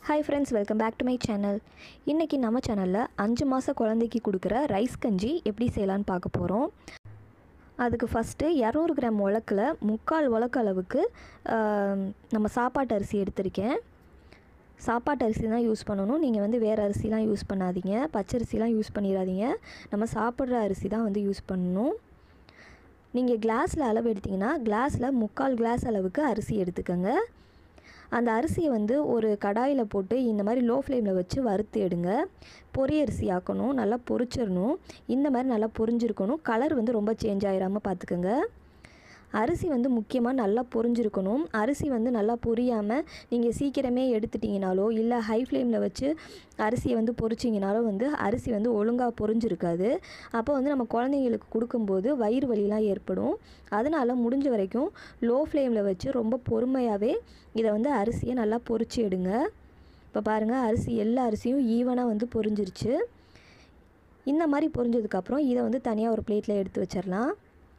hi friends welcome back to my channel இன்றைக்கி நம்ம சேனலில் அஞ்சு மாத குழந்தைக்கு கொடுக்குற ரைஸ் கஞ்சி எப்படி செய்யலான்னு பார்க்க போகிறோம் அதுக்கு ஃபஸ்ட்டு இரநூறு கிராம் உலக்கில் முக்கால் உலக்கு அளவுக்கு ஆம், நம்ம சாப்பாட்டு அரிசி எடுத்திருக்கேன் சாப்பாட்டு அரிசி தான் யூஸ் பண்ணணும் நீங்கள் வந்து வேறு அரிசிலாம் யூஸ் பண்ணாதீங்க பச்சரிசிலாம் யூஸ் பண்ணிடாதீங்க நம்ம சாப்பிட்ற அரிசி தான் வந்து யூஸ் பண்ணணும் நீங்கள் கிளாஸில் அளவு எடுத்தீங்கன்னா கிளாஸில் முக்கால் கிளாஸ் அளவுக்கு அரிசி எடுத்துக்கோங்க அந்த அரிசியை வந்து ஒரு கடாயில் போட்டு இந்த மாதிரி லோ ஃப்ளேமில் வச்சு வறுத்து எடுங்க பொரி அரிசி ஆக்கணும் நல்லா பொரிச்சிடணும் இந்த மாதிரி நல்லா பொரிஞ்சிருக்கணும் கலர் வந்து ரொம்ப சேஞ்ச் ஆகிடாமல் பார்த்துக்கோங்க அரிசி வந்து முக்கியமாக நல்லா பொரிஞ்சிருக்கணும் அரிசி வந்து நல்லா பொரியாமல் நீங்கள் சீக்கிரமே எடுத்துட்டிங்கனாலோ இல்லை ஹை ஃப்ளேமில் வச்சு அரிசியை வந்து பொரிச்சிங்கனாலோ வந்து அரிசி வந்து ஒழுங்காக பொரிஞ்சிருக்காது அப்போ வந்து நம்ம குழந்தைங்களுக்கு கொடுக்கும்போது வயிறு வலிலாம் ஏற்படும் அதனால் முடிஞ்ச வரைக்கும் லோ ஃப்ளேமில் வச்சு ரொம்ப பொறுமையாகவே இதை வந்து அரிசியை நல்லா பொரிச்சு எடுங்க இப்போ பாருங்கள் அரிசி எல்லா அரிசியும் ஈவனாக வந்து பொரிஞ்சிருச்சு இந்த மாதிரி பொரிஞ்சதுக்கப்புறம் இதை வந்து தனியாக ஒரு பிளேட்டில் எடுத்து வச்சிடலாம்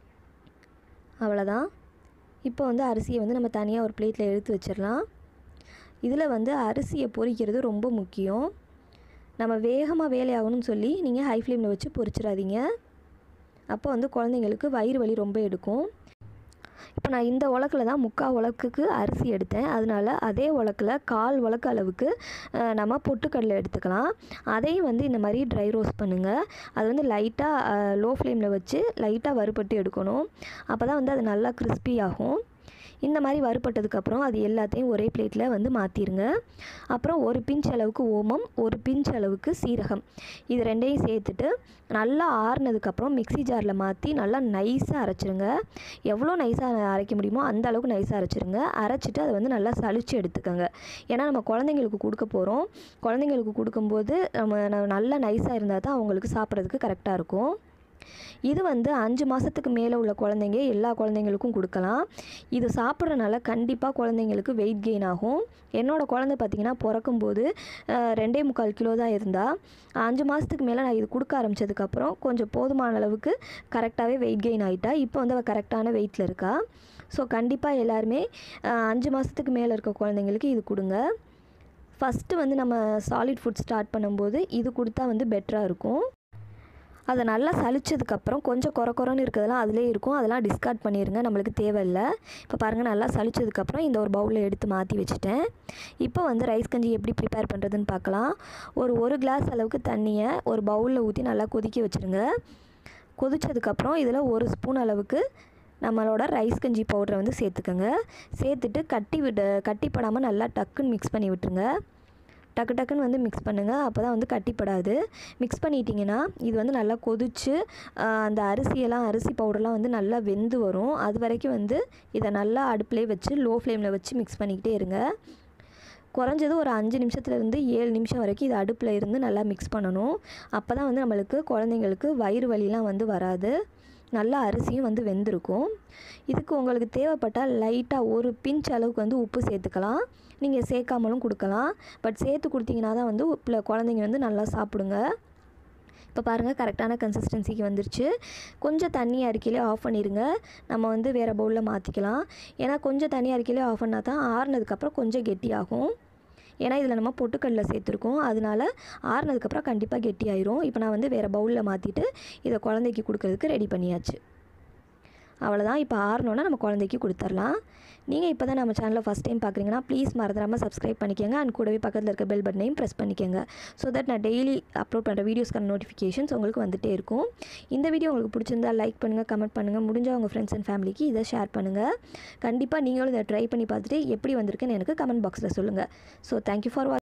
அவ்வளோதான் இப்போ வந்து அரிசியை வந்து நம்ம தனியாக ஒரு பிளேட்டில் எடுத்து வச்சிடலாம் இதில் வந்து அரிசியை பொரிக்கிறது ரொம்ப முக்கியம் நம்ம வேகமாக வேலையாகணும்னு சொல்லி நீங்கள் ஹை ஃப்ளேமில் வச்சு பொரிச்சிடாதீங்க அப்போ வந்து குழந்தைங்களுக்கு வயிறு வலி ரொம்ப எடுக்கும் இப்போ நான் இந்த உலக்கில் தான் முக்கால் உலக்குக்கு அரிசி எடுத்தேன் அதனால் அதே உலக்கில் கால் உலக்கு அளவுக்கு அஹ், நம்ம பொட்டுக்கடலை எடுத்துக்கலாம் அதையும் வந்து இந்த மாதிரி ட்ரை ரோஸ்ட் பண்ணுங்கள் அது வந்து லைட்டாக லோ ஃப்ளேமில் வச்சு லைட்டாக வறுபட்டு எடுக்கணும் அப்போ தான் வந்து அது நல்லா crispy ஆகும் இந்த மாதிரி வறுபட்டதுக்கப்புறம் அது எல்லாத்தையும் ஒரே பிளேட்டில் வந்து மாற்றிருங்க அப்புறம் ஒரு பிஞ்ச் அளவுக்கு ஓமம் ஒரு பிஞ்ச் அளவுக்கு சீரகம் இது ரெண்டையும் சேர்த்துட்டு நல்லா ஆறுனதுக்கப்புறம் மிக்ஸி ஜாரில் மாற்றி நல்லா நைஸாக அரைச்சிருங்க எவ்வளோ நைஸாக அரைக்க முடியுமோ அந்த அளவுக்கு நைஸாக அரைச்சிருங்க அரைச்சிட்டு அதை வந்து நல்லா சலிச்சு எடுத்துக்கோங்க ஏன்னா நம்ம குழந்தைங்களுக்கு கொடுக்க போகிறோம் குழந்தைங்களுக்கு கொடுக்கும்போது நம்ம ந- நல்லா நைஸாக இருந்தால் தான் அவங்களுக்கு சாப்பிட்றதுக்கு கரெக்டாக இருக்கும் இது வந்து அஞ்சு மாதத்துக்கு மேலே உள்ள குழந்தைங்க எல்லா குழந்தைங்களுக்கும் கொடுக்கலாம் இது சாப்பிட்றனால கண்டிப்பாக குழந்தைங்களுக்கு வெயிட் கெயின் ஆகும் என்னோடய குழந்தை பார்த்திங்கன்னா பிறக்கும்போது அஹ், ரெண்டே முக்கால் கிலோ தான் இருந்தா அஞ்சு மாதத்துக்கு மேலே நான் இது கொடுக்க ஆரம்பித்ததுக்கப்புறம் கொஞ்சம் போதுமான அளவுக்கு கரெக்டாகவே வெயிட் கெயின் ஆகிட்டா இப்போ வந்து அவள் கரெக்டான வெயிட்டில் இருக்கா ஸோ கண்டிப்பாக எல்லாருமே அஹ், அஞ்சு மாதத்துக்கு மேலே இருக்க குழந்தைங்களுக்கு இது கொடுங்க ஃபஸ்ட்டு வந்து நம்ம சாலிட் ஃபுட் ஸ்டார்ட் பண்ணும்போது இது கொடுத்தா வந்து பெட்டராக இருக்கும் அதை நல்லா சலிச்சதுக்கப்புறம் கொஞ்சம் குறை குறைன்னு இருக்கிறதெல்லாம் அதிலே இருக்கும் அதெல்லாம் டிஸ்கார்ட் பண்ணிடுங்க நம்மளுக்கு தேவையில்லை இப்போ பாருங்கள் நல்லா சலிச்சதுக்கப்புறம் இந்த ஒரு பவுலில் எடுத்து மாற்றி வச்சுட்டேன் இப்போ வந்து ரைஸ் கஞ்சி எப்படி ப்ரிப்பேர் பண்ணுறதுன்னு பார்க்கலாம் ஒரு ஒரு கிளாஸ் அளவுக்கு தண்ணியை ஒரு பவுலில் ஊற்றி நல்லா கொதிக்க வச்சுருங்க கொதிச்சதுக்கப்புறம் இதில் ஒரு ஸ்பூன் அளவுக்கு நம்மளோட ரைஸ் கஞ்சி பவுடரை வந்து சேர்த்துக்கோங்க சேர்த்துட்டு கட்டி விட கட்டிப்படாமல் நல்லா டக்குன்னு மிக்ஸ் பண்ணி விட்டுருங்க டக்கு டக்குன்னு வந்து மிக்ஸ் பண்ணுங்கள் அப்போ தான் வந்து கட்டிப்படாது மிக்ஸ் பண்ணிட்டீங்கன்னா இது வந்து நல்லா கொதிச்சு ஆஹ், அந்த அரிசியெல்லாம் அரிசி பவுடர்லாம் வந்து நல்லா வெந்து வரும் அது வரைக்கும் வந்து இதை நல்லா அடுப்புலேயே வச்சு லோ ஃப்ளேமில் வச்சு மிக்ஸ் பண்ணிக்கிட்டே இருங்க குறைஞ்சது ஒரு அஞ்சு நிமிஷத்துலேருந்து ஏழு நிமிஷம் வரைக்கும் இது அடுப்பில் இருந்து நல்லா மிக்ஸ் பண்ணணும் அப்போ தான் வந்து நம்மளுக்கு குழந்தைங்களுக்கு வயிறு வலிலாம் வந்து வராது நல்லா அரிசியும் வந்து வெந்திருக்கும் இதுக்கு உங்களுக்கு தேவைப்பட்டால் லைட்டாக ஒரு பிஞ்ச் அளவுக்கு வந்து உப்பு சேர்த்துக்கலாம் நீங்கள் சேர்க்காமலும் கொடுக்கலாம் பட் சேர்த்து கொடுத்தீங்கன்னா தான் வந்து உப்பில் குழந்தைங்க வந்து நல்லா சாப்பிடுங்க இப்போ பாருங்கள் கரெக்டான கன்சிஸ்டன்சிக்கு வந்துருச்சு கொஞ்சம் தண்ணி அரிக்கையிலே ஆஃப் பண்ணிடுங்க நம்ம வந்து வேறு பவுலில் மாற்றிக்கலாம் ஏன்னா கொஞ்சம் தண்ணி அரிக்கையிலே ஆஃப் பண்ணால் தான் ஆறுனதுக்கப்புறம் கொஞ்சம் கெட்டியாகும் ஏன்னா இதில் நம்ம பொட்டுக்கடல சேர்த்துருக்கோம் அதனால ஆறுனதுக்கப்புறம் கண்டிப்பாக கெட்டியாயிரும் இப்போ நான் வந்து வேறு பவுலில் மாற்றிட்டு இதை குழந்தைக்கு கொடுக்கறதுக்கு ரெடி பண்ணியாச்சு அவ்வளோதான் இப்போ ஆறணுன்னா நம்ம குழந்தைக்கு கொடுத்துர்லாம் நீங்கள் இப்போ தான் நம்ம சேனலை ஃபஸ்ட் டைம் பார்க்குறீங்கன்னா ப்ளீஸ் மறந்துடாமல் சப்ஸ்கிரைப் பண்ணிக்கோங்க அண்ட் கூடவே பக்கத்தில் இருக்க பெல் பட்டனையும் ப்ரெஸ் பண்ணிக்கோங்க ஸோ தட் நான் டெய்லி அப்லோட் பண்ணுற வீடியோஸ்க்கான நோட்டிஃபிகேஷன்ஸ் உங்களுக்கு வந்துட்டே இருக்கும் இந்த வீடியோ உங்களுக்கு பிடிச்சிருந்தா லைக் பண்ணுங்கள் கமெண்ட் பண்ணுங்கள் முடிஞ்ச உங்கள் ஃப்ரெண்ட்ஸ் அண்ட் ஃபேமிலிக்கு இதை ஷேர் பண்ணுங்கள் கண்டிப்பாக நீங்களும் இதை ட்ரை பண்ணி பார்த்துட்டு எப்படி வந்திருக்குன்னு எனக்கு கமெண்ட் பாக்ஸில் சொல்லுங்கள் ஸோ தேங்க்யூ ஃபார்